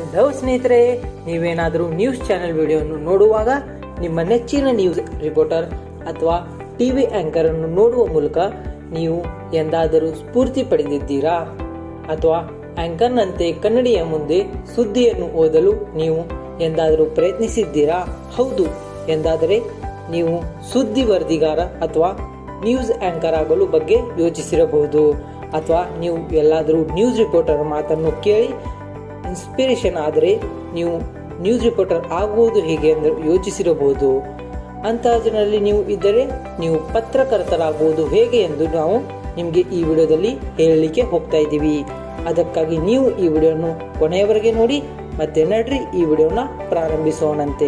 hello ಸ್ನೇಹಿತರೆ ನೀವೇನಾದರೂ news channel ವಿಡಿಯೋವನ್ನು ನೋಡುವಾಗ ನಿಮ್ಮ ನೆಚ್ಚಿನ ನ್ಯೂಸ್ ರಿಪೋರ್ಟರ್ ಅಥವಾ ಟಿವಿ ಆಂಕರ್ ಅನ್ನು ನೋಡುವ ಮೂಲಕ ನೀವು ಎಂದಾದರೂ ಸ್ಫೂರ್ತಿ ಪಡೆದಿದ್ದೀರಾ ಅಥವಾ ಆಂಕರ್ನಂತೆ ಕನ್ನಡಿಯ ಮುಂದೆ ಸುದ್ದಿಯನ್ನು ಓದಲು ನೀವು ಎಂದಾದರೂ ಪ್ರಯತ್ನಿಸಿದ್ದೀರಾ ಹೌದು ಎಂದಾದರೆ ನೀವು ಸುದ್ದಿ ವರದಿಗಾರ ಅಥವಾ ನ್ಯೂಸ್ ಆಂಕರ್ ಆಗಲು ಬಗ್ಗೆ ಯೋಚಿಸಿರಬಹುದು ಅಥವಾ ನೀವು ಎಲ್ಲಾದರೂ ನ್ಯೂಸ್ ರಿಪೋರ್ಟರ್ ಮಾತನ್ನು ಕೇಳಿ ಇನ್ಸ್ಪಿರೇಷನ್ ಆದರೆ ನೀವು ನ್ಯೂಸ್ ರಿಪೋರ್ಟರ್ ಆಗುವುದು ಹೇಗೆ ಎಂದು ಯೋಚಿಸಿರಬಹುದು ಅಂತಹ ಜನರಲ್ಲಿ ನೀವು ಇದ್ದರೆ ನೀವು ಪತ್ರಕರ್ತರಾಗುವುದು ಹೇಗೆ ಎಂದು ನಾವು ನಿಮಗೆ ಈ ವಿಡಿಯೋದಲ್ಲಿ ಹೇಳಲಿಕ್ಕೆ ಹೋಗ್ತಾ ಇದ್ದೀವಿ ಅದಕ್ಕಾಗಿ ನೀವು ಈ ವಿಡಿಯೋನು ಕೊನೆಯವರೆಗೆ ನೋಡಿ ಮತ್ತೆ ನಡ್ರಿ ಈ ವಿಡಿಯೋನ ಪ್ರಾರಂಭಿಸೋಣಂತೆ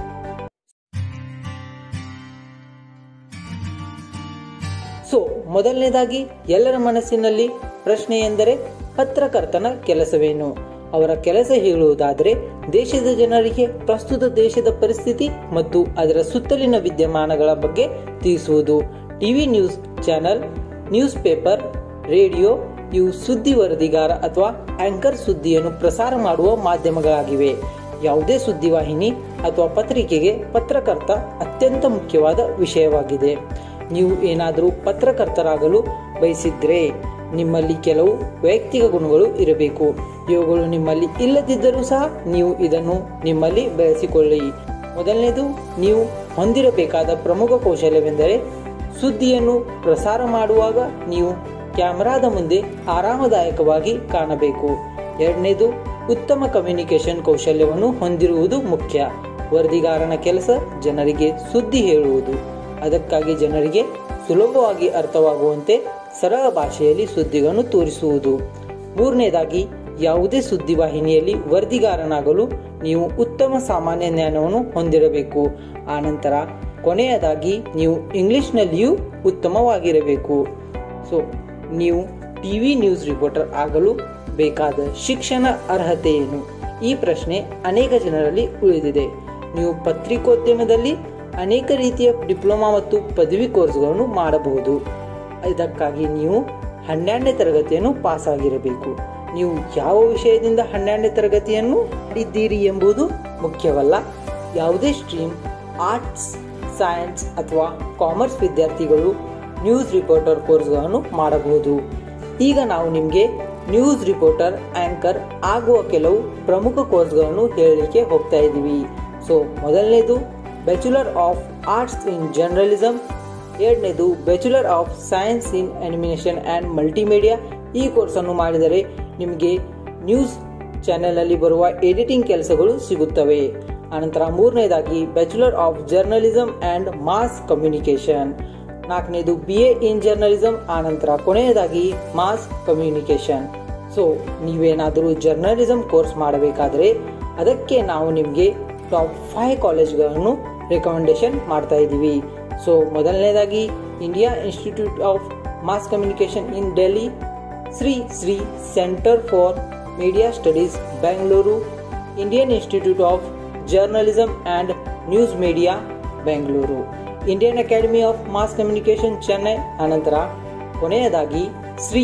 ಸೊ ಮೊದಲನೇದಾಗಿ ಎಲ್ಲರ ಮನಸ್ಸಿನಲ್ಲಿ ಪ್ರಶ್ನೆ ಎಂದರೆ ಪತ್ರಕರ್ತನ ಕೆಲಸವೇನು ಅವರ ಕೆಲಸ ಹೇಳುವುದಾದರೆ ದೇಶದ ಜನರಿಗೆ ಪ್ರಸ್ತುತ ದೇಶದ ಪರಿಸ್ಥಿತಿ ಮತ್ತು ಅದರ ಸುತ್ತಲಿನ ವಿದ್ಯಮಾನಗಳ ಬಗ್ಗೆ ತಿಳಿಸುವುದು TV news channel news paper radio ಇವು ಸುದ್ದಿ ವರದಿಗಾರ ಅಥವಾ ಆಂಕರ್ ಸುದ್ದಿಯನ್ನು ಪ್ರಸಾರ ಮಾಡುವ ಮಾಧ್ಯಮಗಳಾಗಿವೆ ಯಾವುದೇ ಸುದ್ದಿವಾಹಿನಿ ಅಥವಾ ಪತ್ರಿಕೆಗೆ ಪತ್ರಕರ್ತ ಅತ್ಯಂತ ಮುಖ್ಯವಾದ ವಿಷಯವಾಗಿದೆ ನೀವು ಏನಾದರೂ ಪತ್ರಕರ್ತರಾಗಲು ಬಯಸಿದ್ರೆ ನಿಮ್ಮಲ್ಲಿ ಕೆಲವು ವೈಯಕ್ತಿಕ ಗುಣಗಳು ಇರಬೇಕು ಇವುಗಳು ನಿಮ್ಮಲ್ಲಿ ಇಲ್ಲದಿದ್ದರೂ ಸಹ ನೀವು ಇದನ್ನು ನಿಮ್ಮಲ್ಲಿ ಬೆಳೆಸಿಕೊಳ್ಳಿ ಮೊದಲನೇದು ನೀವು ಹೊಂದಿರಬೇಕಾದ ಪ್ರಮುಖ ಕೌಶಲ್ಯವೆಂದರೆ ಸುದ್ದಿಯನ್ನು ಪ್ರಸಾರ ಮಾಡುವಾಗ ನೀವು ಕ್ಯಾಮೆರಾದ ಮುಂದೆ ಆರಾಮದಾಯಕವಾಗಿ ಕಾಣಬೇಕು ಎರಡನೇದು ಉತ್ತಮ ಕಮ್ಯುನಿಕೇಶನ್ ಕೌಶಲ್ಯವನ್ನು ಹೊಂದಿರುವುದು ಮುಖ್ಯ ವರದಿಗಾರನ ಕೆಲಸ ಜನರಿಗೆ ಸುದ್ದಿ ಹೇಳುವುದು ಅದಕ್ಕಾಗಿ ಜನರಿಗೆ ಸುಲಭವಾಗಿ ಅರ್ಥವಾಗುವಂತೆ ಸರಳ ಭಾಷೆಯಲ್ಲಿ ಸುದ್ದಿಗಳನ್ನು ತೋರಿಸುವುದು ಮೂರನೇದಾಗಿ ಯಾವುದೇ ಸುದ್ದಿವಾಹಿನಿಯಲ್ಲಿ ವರದಿಗಾರನಾಗಲು ನೀವು ಉತ್ತಮ ಸಾಮಾನ್ಯ ಜ್ಞಾನವನ್ನು ಹೊಂದಿರಬೇಕು ಆನಂತರ ಕೊನೆಯದಾಗಿ ನೀವು ಇಂಗ್ಲಿಷ್ನಲ್ಲಿಯೂ ಉತ್ತಮವಾಗಿರಬೇಕು ಸೊ ನೀವು ಟಿವಿ ನ್ಯೂಸ್ ರಿಪೋರ್ಟರ್ ಆಗಲು ಬೇಕಾದ ಶಿಕ್ಷಣ ಅರ್ಹತೆ ಏನು ಈ ಪ್ರಶ್ನೆ ಅನೇಕ ಜನರಲ್ಲಿ ಉಳಿದಿದೆ ನೀವು ಪತ್ರಿಕೋದ್ಯಮದಲ್ಲಿ ಅನೇಕ ರೀತಿಯ ಡಿಪ್ಲೊಮಾ ಮತ್ತು ಪದವಿ ಕೋರ್ಸ್ಗಳನ್ನು ಮಾಡಬಹುದು ಇದಕ್ಕಾಗಿ ನೀವು ಹನ್ನೆರಡನೇ ತರಗತಿಯನ್ನು ಪಾಸ್ ಆಗಿರಬೇಕು ನೀವು ಯಾವ ವಿಷಯದಿಂದ ಹನ್ನೆರಡನೇ ತರಗತಿಯನ್ನು ಮಾಡಿದ್ದೀರಿ ಎಂಬುದು ಮುಖ್ಯವಲ್ಲ ಯಾವುದೇ ಸ್ಟ್ರೀಮ್ ಆರ್ಟ್ಸ್ ಸೈನ್ಸ್ ಅಥವಾ ಕಾಮರ್ಸ್ ವಿದ್ಯಾರ್ಥಿಗಳು ನ್ಯೂಸ್ ರಿಪೋರ್ಟರ್ ಕೋರ್ಸ್ಗಳನ್ನು ಮಾಡಬಹುದು ಈಗ ನಾವು ನಿಮಗೆ ನ್ಯೂಸ್ ರಿಪೋರ್ಟರ್ ಆಂಕರ್ ಆಗುವ ಕೆಲವು ಪ್ರಮುಖ ಕೋರ್ಸ್ಗಳನ್ನು ಹೇಳಲಿಕ್ಕೆ ಹೋಗ್ತಾ ಇದ್ದೀವಿ ಸೊ ಮೊದಲನೇದು bachelor of arts in journalism ಎರಡನೇದು bachelor of science in animation and multimedia ಈ ಕೋರ್ಸನ್ನು ಮಾಡಿದರೆ ನಿಮಗೆ ನ್ಯೂಸ್ ಚಾನೆಲ್ನಲ್ಲಿ ಬರುವ ಎಡಿಟಿಂಗ್ ಕೆಲಸಗಳು ಸಿಗುತ್ತವೆ ಅನಂತರ ಮೂರನೇದಾಗಿ bachelor of journalism and mass communication ನಾಲ್ಕನೇದು ಬಿ ಎ ಇನ್ ಜರ್ನಲಿಸಮ್ ಆನಂತರ ಕೊನೆಯದಾಗಿ ಮಾಸ್ ಕಮ್ಯುನಿಕೇಷನ್ ಸೊ ನೀವೇನಾದರೂ ಜರ್ನಲಿಸಮ್ ಕೋರ್ಸ್ ಮಾಡಬೇಕಾದ್ರೆ ಅದಕ್ಕೆ ನಾವು ನಿಮಗೆ ಟಾಪ್ ಫೈವ್ ಕಾಲೇಜ್ಗಳನ್ನು ರೆಕಮೆಂಡೇಶನ್ ಮಾಡ್ತಾ ಇದ್ದೀವಿ ಸೊ ಮೊದಲನೇದಾಗಿ India institute of mass communication in Delhi Shri Shri centre for media studies Bengaluru Indian institute of journalism and news media Bengaluru Indian academy of mass communication Chennai ಅನಂತರ ಕೊನೆಯದಾಗಿ Shri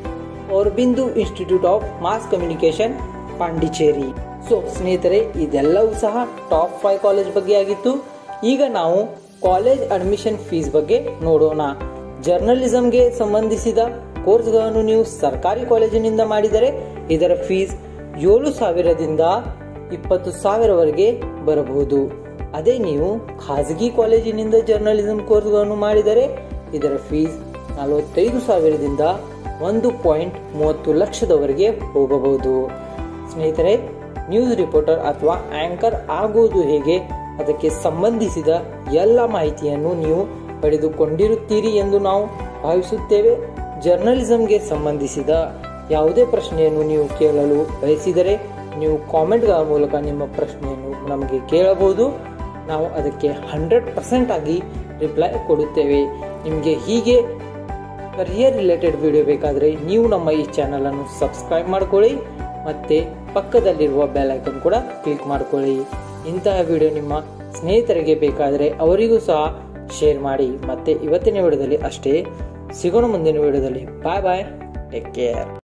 Aurobindo institute of mass communication Pondicherry so ಸ್ನೇಹಿತರೆ ಇದೆಲ್ಲವೂ ಸಹ top five college ಬಗ್ಗೆ ಆಗಿತ್ತು ಈಗ ನಾವು ಕಾಲೇಜ್ ಅಡ್ಮಿಷನ್ ಫೀಸ್ ಬಗ್ಗೆ ನೋಡೋಣ ಜರ್ನಲಿಸಂಗೆ ಸಂಬಂಧಿಸಿದ ಕೋರ್ಸ್ಗಳನ್ನು ನೀವು ಸರ್ಕಾರಿ ಕಾಲೇಜಿನಿಂದ ಮಾಡಿದರೆ ಇದರ ಫೀಸ್ ಏಳು ಸಾವಿರದಿಂದ ಇಪ್ಪತ್ತು ಸಾವಿರವರೆಗೆ ಬರಬಹುದು ಅದೇ ನೀವು ಖಾಸಗಿ ಕಾಲೇಜಿನಿಂದ ಜರ್ನಲಿಸಂ ಕೋರ್ಸ್ಗಳನ್ನು ಮಾಡಿದರೆ ಇದರ ಫೀಸ್ ನಲವತ್ತೈದು ಸಾವಿರದಿಂದ ಒಂದು ಪಾಯಿಂಟ್ ಮೂವತ್ತು ಲಕ್ಷದವರೆಗೆ ಹೋಗಬಹುದು ಸ್ನೇಹಿತರೆ ನ್ಯೂಸ್ ರಿಪೋರ್ಟರ್ ಅಥವಾ ಆಂಕರ್ ಆಗುವುದು ಹೇಗೆ ಅದಕ್ಕೆ ಸಂಬಂಧಿಸಿದ ಎಲ್ಲ ಮಾಹಿತಿಯನ್ನು ನೀವು ಪಡೆದುಕೊಂಡಿರುತ್ತೀರಿ ಎಂದು ನಾವು ಭಾವಿಸುತ್ತೇವೆ ಜರ್ನಲಿಸಂಗೆ ಸಂಬಂಧಿಸಿದ ಯಾವುದೇ ಪ್ರಶ್ನೆಯನ್ನು ನೀವು ಕೇಳಲು ಬಯಸಿದರೆ ನೀವು ಕಾಮೆಂಟ್ಗಳ ಮೂಲಕ ನಿಮ್ಮ ಪ್ರಶ್ನೆಯನ್ನು ನಮಗೆ ಕೇಳಬಹುದು ನಾವು ಅದಕ್ಕೆ ಹಂಡ್ರೆಡ್ ಪರ್ಸೆಂಟ್ ಆಗಿ ರಿಪ್ಲೈ ಕೊಡುತ್ತೇವೆ ನಿಮಗೆ ಹೀಗೆ ಕರಿಯರ್ ರಿಲೇಟೆಡ್ ವಿಡಿಯೋ ಬೇಕಾದರೆ ನೀವು ನಮ್ಮ ಈ ಚಾನಲನ್ನು ಸಬ್ಸ್ಕ್ರೈಬ್ ಮಾಡ್ಕೊಳ್ಳಿ ಮತ್ತು ಪಕ್ಕದಲ್ಲಿರುವ ಬೆಲ್ ಐಕನ್ ಕೂಡ ಕ್ಲಿಕ್ ಮಾಡ್ಕೊಳ್ಳಿ ಇಂತಹ ವಿಡಿಯೋ ನಿಮ್ಮ ಸ್ನೇಹಿತರಿಗೆ ಬೇಕಾದರೆ ಅವರಿಗೂ ಸಹ ಶೇರ್ ಮಾಡಿ ಮತ್ತೆ ಇವತ್ತಿನ ವಿಡಿಯೋದಲ್ಲಿ ಅಷ್ಟೇ ಸಿಗೋಣ ಮುಂದಿನ ವಿಡಿಯೋದಲ್ಲಿ ಬಾಯ್ ಬಾಯ್ ಟೇಕ್ ಕೇರ್